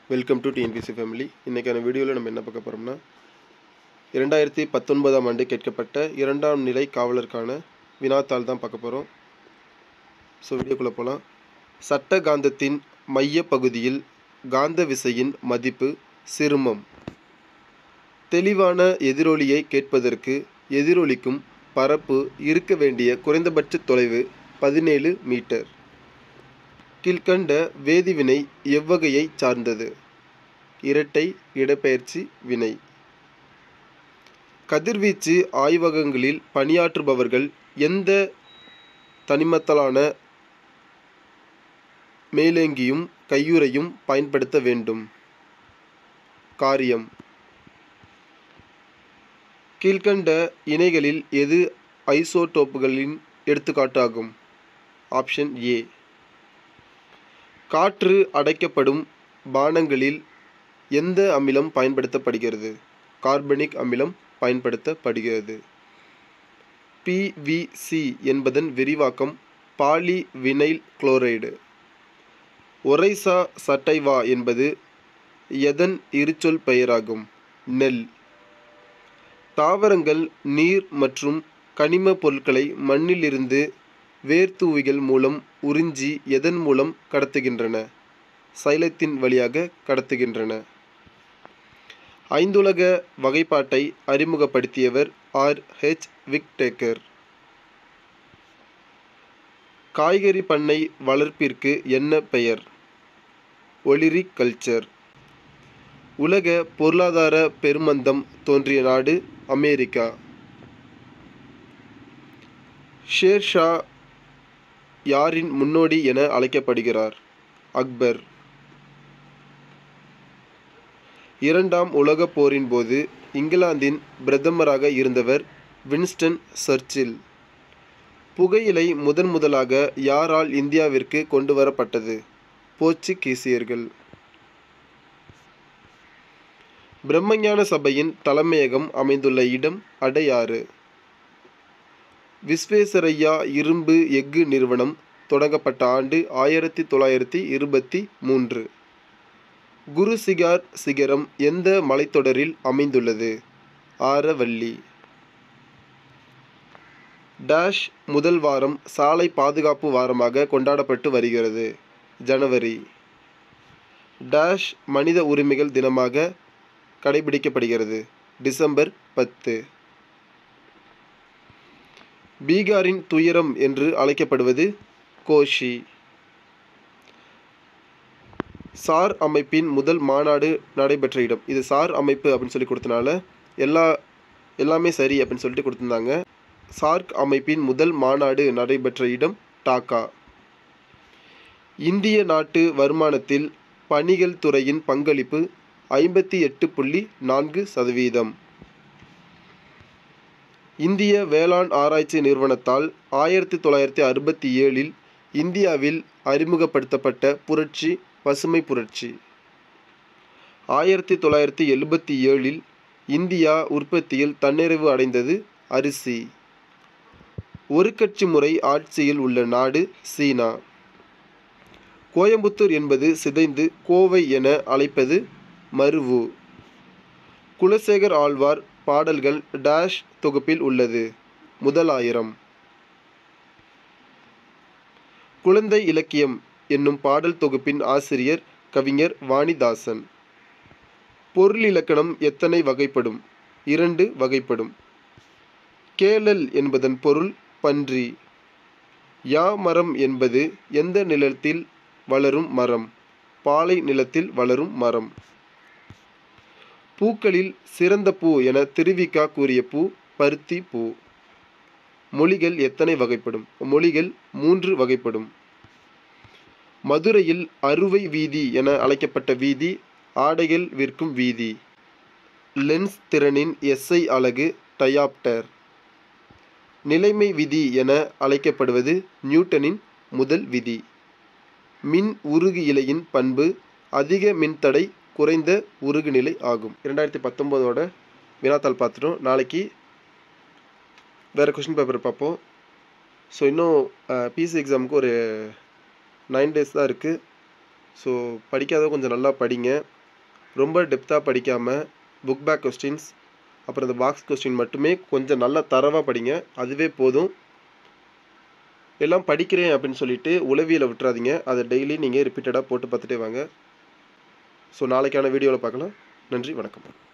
welcome to TNPSC family இன்றைக்கான வீடியோவில் நம்ம என்ன பார்க்க போகிறோம்னா இரண்டாயிரத்தி பத்தொன்பதாம் ஆண்டு கேட்கப்பட்ட இரண்டாம் நிலை காவலருக்கான வினாத்தாள் தான் பார்க்க போகிறோம் ஸோ வீடியோக்குள்ளே போகலாம் சட்ட காந்தத்தின் மைய பகுதியில் காந்த விசையின் மதிப்பு சிறுமம் தெளிவான எதிரொலியை கேட்பதற்கு எதிரொலிக்கும் பரப்பு இருக்க வேண்டிய குறைந்தபட்ச தொலைவு பதினேழு மீட்டர் கீழ்கண்ட வேதிவினை எவ்வகையை சார்ந்தது இரட்டை இடப்பெயர்ச்சி வினை கதிர்வீச்சு ஆய்வகங்களில் பணியாற்றுபவர்கள் எந்த தனிமத்தலான மேலேங்கியும் கையுறையும் பயன்படுத்த வேண்டும் காரியம் கீழ்கண்ட இணைகளில் எது ஐசோடோப்புகளின் எடுத்துக்காட்டாகும் ஆப்ஷன் ஏ காற்று அடைக்கப்படும் பானங்களில் எந்த அமிலம் பயன்படுத்தப்படுகிறது கார்பனிக் அமிலம் பயன்படுத்தப்படுகிறது பிவிசி என்பதன் விரிவாக்கம் பாலி வினைல் குளோரைடு ஒரைசா சட்டைவா என்பது எதன் இருச்சொல் பெயராகும் நெல் தாவரங்கள் நீர் மற்றும் கனிம பொருட்களை மண்ணிலிருந்து வேர்த்தூவிகள் மூலம் உறிஞ்சி எதன் மூலம் கடத்துகின்றன சைலத்தின் வழியாக கடத்துகின்றன ஐந்துலக வகைப்பாட்டை அறிமுகப்படுத்தியவர் ஆர் ஹெச் விக்டேக்கர் காய்கறி பண்ணை வளர்ப்பிற்கு என்ன பெயர் ஒலிரி கல்ச்சர் உலக பொருளாதார பெருமந்தம் தோன்றிய நாடு அமெரிக்கா ஷேர்ஷா யாரின் முன்னோடி என அழைக்கப்படுகிறார் அக்பர் இரண்டாம் உலகப் போரின் போது இங்கிலாந்தின் பிரதமராக இருந்தவர் வின்ஸ்டன் சர்ச்சில் புகையிலை முதன் முதலாக யாரால் இந்தியாவிற்கு கொண்டு வரப்பட்டது போர்ச்சுகீசியர்கள் பிரம்மஞான சபையின் தலைமையகம் அமைந்துள்ள இடம் அடையாறு விஸ்வேஸ்வரையா இரும்பு எஃகு நிறுவனம் தொடங்கப்பட்ட ஆண்டு ஆயிரத்தி தொள்ளாயிரத்தி இருபத்தி மூன்று குரு சிகார் சிகரம் எந்த மலைத்தொடரில் அமைந்துள்ளது ஆரவல்லி டேஷ் முதல் வாரம் சாலை பாதுகாப்பு வாரமாக கொண்டாடப்பட்டு வருகிறது ஜனவரி டேஷ் மனித உரிமைகள் தினமாக கடைபிடிக்கப்படுகிறது டிசம்பர் பத்து பீகாரின் துயரம் என்று அழைக்கப்படுவது கோஷி சார் அமைப்பின் முதல் மாநாடு நடைபெற்ற இடம் இது சார் அமைப்பு அப்படின்னு சொல்லி கொடுத்தனால எல்லா எல்லாமே சரி அப்படின்னு சொல்லிட்டு கொடுத்துருந்தாங்க சார்க் அமைப்பின் முதல் மாநாடு நடைபெற்ற இடம் டாக்கா இந்திய நாட்டு வருமானத்தில் பணிகள் துறையின் பங்களிப்பு ஐம்பத்தி எட்டு புள்ளி நான்கு சதவீதம் இந்திய வேளாண் ஆராய்ச்சி நிறுவனத்தால் ஆயிரத்தி தொள்ளாயிரத்தி அறுபத்தி ஏழில் இந்தியாவில் அறிமுகப்படுத்தப்பட்ட புரட்சி பசுமை புரட்சி ஆயிரத்தி தொள்ளாயிரத்தி எழுபத்தி ஏழில் இந்தியா உற்பத்தியில் தன்னிறைவு அடைந்தது அரிசி ஒரு கட்சி முறை ஆட்சியில் உள்ள நாடு சீனா கோயம்புத்தூர் என்பது சிதைந்து கோவை என அழைப்பது மருவு குலசேகர் ஆழ்வார் பாடல்கள் டேஷ் தொகுப்பில் உள்ளது முதலாயிரம் குழந்தை இலக்கியம் என்னும் பாடல் தொகுப்பின் ஆசிரியர் கவிஞர் வாணிதாசன் பொருள் இலக்கணம் எத்தனை வகைப்படும் இரண்டு வகைப்படும் கேளல் என்பதன் பொருள் பன்றி யா மரம் என்பது எந்த நிலத்தில் வளரும் மரம் பாலை நிலத்தில் வளரும் மரம் பூக்களில் சிறந்த பூ என திருவிக்கா கூறிய பூ பருத்தி பூ மொழிகள் எத்தனை வகைப்படும் மொழிகள் மூன்று வகைப்படும் மதுரையில் அறுவை வீதி என அழைக்கப்பட்ட வீதி ஆடைகள் விற்கும் வீதி லென்ஸ் திறனின் எஸ்ஐ அலகு டயாப்டர் நிலைமை விதி என அழைக்கப்படுவது நியூட்டனின் முதல் விதி மின் உருகு இலையின் பண்பு அதிக மின்தடை குறைந்த உருகுநிலை ஆகும் இரண்டாயிரத்தி பத்தொம்போதோட வினாத்தாள் பார்த்துட்டோம் நாளைக்கு வேறு கொஷின் பேப்பர் பார்ப்போம் ஸோ இன்னும் பிசி எக்ஸாமுக்கு ஒரு நைன் டேஸ் தான் இருக்குது ஸோ படிக்காத கொஞ்சம் நல்லா படிங்க ரொம்ப டெப்த்தாக படிக்காமல் புக் பேக் கொஸ்டின்ஸ் அப்புறம் இந்த பாக்ஸ் கொஸ்டின் மட்டுமே கொஞ்சம் நல்லா தரவாக படிங்க அதுவே போதும் எல்லாம் படிக்கிறேன் அப்படின்னு சொல்லிட்டு உளவியலை விட்டுறாதீங்க அதை டெய்லி நீங்கள் ரிப்பீட்டடாக போட்டு பார்த்துட்டே வாங்க ஸோ நாளைக்கான வீடியோவில் பார்க்கலாம் நன்றி வணக்கம்